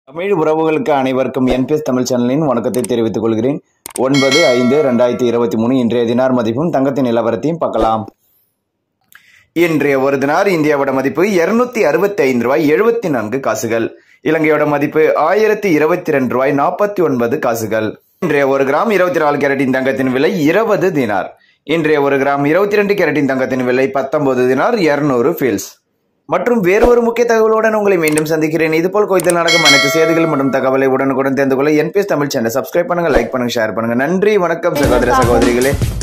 தமிழ் உறவுகளுக்கு அனைவருக்கும் என்பிஎஸ் தமிழ் சேனலின் வணக்கத்தை தெரிவித்துக் கொள்கிறேன் ஒன்பது ஐந்து ரெண்டாயிரத்தி இருபத்தி மூணு இன்றைய தினார் மதிப்பும் தங்கத்தின் நிலவரத்தையும் பார்க்கலாம் இன்றைய ஒரு தினார் இந்தியாவோட மதிப்பு இருநூத்தி அறுபத்தி ஐந்து ரூபாய் எழுபத்தி நான்கு காசுகள் இலங்கையோட மதிப்பு ஆயிரத்தி இருபத்தி ரெண்டு ரூபாய் நாற்பத்தி ஒன்பது காசுகள் இன்றைய ஒரு கிராம் இருபத்தி நாலு கேரட்டின் தங்கத்தின் விலை இருபது தினார் இன்றைய ஒரு கிராம் இருபத்தி ரெண்டு கேரட்டின் தங்கத்தின் விலை பத்தொன்பது தினார் இருநூறு ஃபீல்ஸ் மற்றும் வேறு ஒரு முக்கிய தகவலுடன் உங்களை மீண்டும் சந்திக்கிறேன் இதுபோல் கோயத்தில் நடக்கும் அனைத்து செய்திகள் மற்றும் தகவலை உடனுக்குடன் தெரிந்து கொள்ள என்பிஎஸ் தமிழ் சேனல் சப்ஸ்கிரைப் பண்ணுங்க லைக் பண்ணுங்க ஷேர் பண்ணுங்க நன்றி வணக்கம் சகோதர சகோதரிகளே